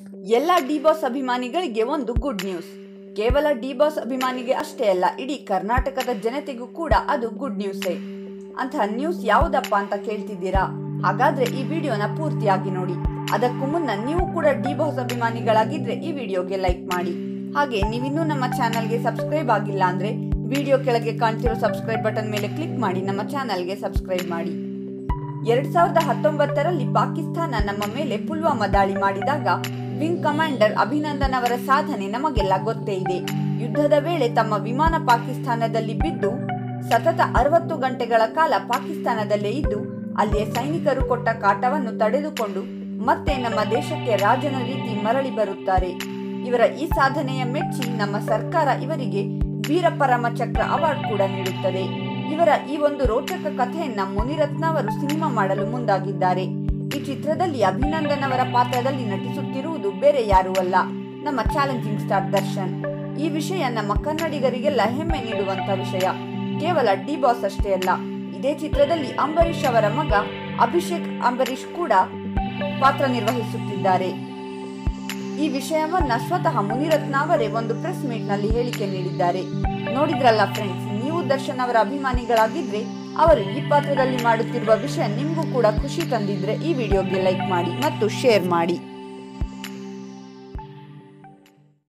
ಎಲ್ಲ D boss ಅಭಿಮಾನಿಗಳಿಗೆ ಒಂದು ಗುಡ್ ನ್ಯೂಸ್ ಕೇವಲ ಡಿ ಬಾಸ್ ಅಭಿಮಾನಿಗೆ ಅಷ್ಟೇ ಅಲ್ಲ ಇಡೀ ಕರ್ನಾಟಕದ ಜನತೆಗೂ ಕೂಡ ಅದು ಗುಡ್ ನ್ಯೂಸೇ ಅಂತಹ ನ್ಯೂಸ್ ಯಾವುದಪ್ಪ ಅಂತ ಕೇಳ್ತಿದ್ದೀರಾ ಹಾಗಾದ್ರೆ ಈ ವಿಡಿಯೋನ ಪೂರ್ತಿಯಾಗಿ ನೋಡಿ ಅದಕ್ಕೂ ಮುನ್ನ ನೀವು ಕೂಡ ಡಿ ಬಾಸ್ ಅಭಿಮಾನಿಗಳಾಗಿದ್ರೆ ಈ ವಿಡಿಯೋಗೆ ಲೈಕ್ ಮಾಡಿ ಹಾಗೆ ನೀವಿನ್ನೂ ನಮ್ಮ ಚಾನಲ್ಗೆ ಸಬ್ಸ್ಕ್ರೈಬ್ ಆಗಿಲ್ಲ ಅಂದ್ರೆ ವಿಡಿಯೋ ಕೆಳಗೆ ಕಾಣ್ತಿರೋ ಸಬ್ಸ್ಕ್ರೈಬ್ ಬಟನ್ ಮೇಲೆ ಕ್ಲಿಕ್ ಮಾಡಿ ನಮ್ಮ ಚಾನಲ್ಗೆ ಸಬ್ಸ್ಕ್ರೈಬ್ ಮಾಡಿ ಎರಡ್ ಸಾವಿರದ ಹತ್ತೊಂಬತ್ತರಲ್ಲಿ ಪಾಕಿಸ್ತಾನ ನಮ್ಮ ಮೇಲೆ ಪುಲ್ವಾಮಾ ದಾಳಿ ಮಾಡಿದಾಗ ವಿಂಗ್ ಕಮಾಂಡರ್ ಅಭಿನಂದನ್ ಅವರ ಸಾಧನೆ ನಮಗೆಲ್ಲ ಗೊತ್ತೇ ಇದೆ ಯುದ್ಧದ ವೇಳೆ ತಮ್ಮ ವಿಮಾನ ಪಾಕಿಸ್ತಾನದಲ್ಲಿ ಬಿದ್ದು ಸತತ ಅರವತ್ತು ಗಂಟೆಗಳ ಕಾಲ ಪಾಕಿಸ್ತಾನದಲ್ಲೇ ಇದ್ದು ಅಲ್ಲಿಯ ಸೈನಿಕರು ಕೊಟ್ಟ ಕಾಟವನ್ನು ತಡೆದುಕೊಂಡು ಮತ್ತೆ ನಮ್ಮ ದೇಶಕ್ಕೆ ರಾಜನ ರೀತಿ ಮರಳಿ ಬರುತ್ತಾರೆ ಇವರ ಈ ಸಾಧನೆಯ ಮೆಚ್ಚಿ ನಮ್ಮ ಸರ್ಕಾರ ಇವರಿಗೆ ವೀರ ಪರಮ ಚಕ್ರ ಅವಾರ್ಡ್ ಕೂಡ ನೀಡುತ್ತದೆ ಇವರ ಈ ಒಂದು ರೋಚಕ ಕಥೆಯನ್ನ ಮುನಿರತ್ನ ಅವರು ಸಿನಿಮಾ ಮಾಡಲು ಮುಂದಾಗಿದ್ದಾರೆ ಈ ಚಿತ್ರದಲ್ಲಿ ಅಭಿನಂದನ್ ಅವರ ಪಾತ್ರದಲ್ಲಿ ನಟಿಸುತ್ತಿರುವುದು ಬೇರೆ ಯಾರೂ ಅಲ್ಲ ನಮ್ಮ ಚಾಲೆಂಜಿಂಗ್ ಸ್ಟಾರ್ ದರ್ಶನ್ ಈ ವಿಷಯ ನಮ್ಮ ಕನ್ನಡಿಗರಿಗೆಲ್ಲ ಹೆಮ್ಮೆ ನೀಡುವಂತ ವಿಷಯ ಕೇವಲ ಡಿ ಬಾಸ್ ಅಷ್ಟೇ ಅಲ್ಲ ಇದೇ ಚಿತ್ರದಲ್ಲಿ ಅಂಬರೀಷ್ ಅವರ ಮಗ ಅಭಿಷೇಕ್ ಅಂಬರೀಷ್ ಕೂಡ ಪಾತ್ರ ನಿರ್ವಹಿಸುತ್ತಿದ್ದಾರೆ ಈ ವಿಷಯವನ್ನ ಸ್ವತಃ ಮುನಿರತ್ನ ಅವರೇ ಒಂದು ಪ್ರೆಸ್ ಮೀಟ್ ನಲ್ಲಿ ಹೇಳಿಕೆ ನೀಡಿದ್ದಾರೆ ನೋಡಿದ್ರಲ್ಲ ಫ್ರೆಂಡ್ಸ್ ನೀವು ದರ್ಶನ್ ಅವರ ಅಭಿಮಾನಿಗಳಾಗಿದ್ರೆ ಅವರು ಈ ಪಾತ್ರದಲ್ಲಿ ಮಾಡುತ್ತಿರುವ ವಿಷಯ ನಿಮಗೂ ಕೂಡ ಖುಷಿ ತಂದಿದ್ರೆ ಈ ವಿಡಿಯೋಗೆ ಲೈಕ್ ಮಾಡಿ ಮತ್ತು ಶೇರ್ ಮಾಡಿ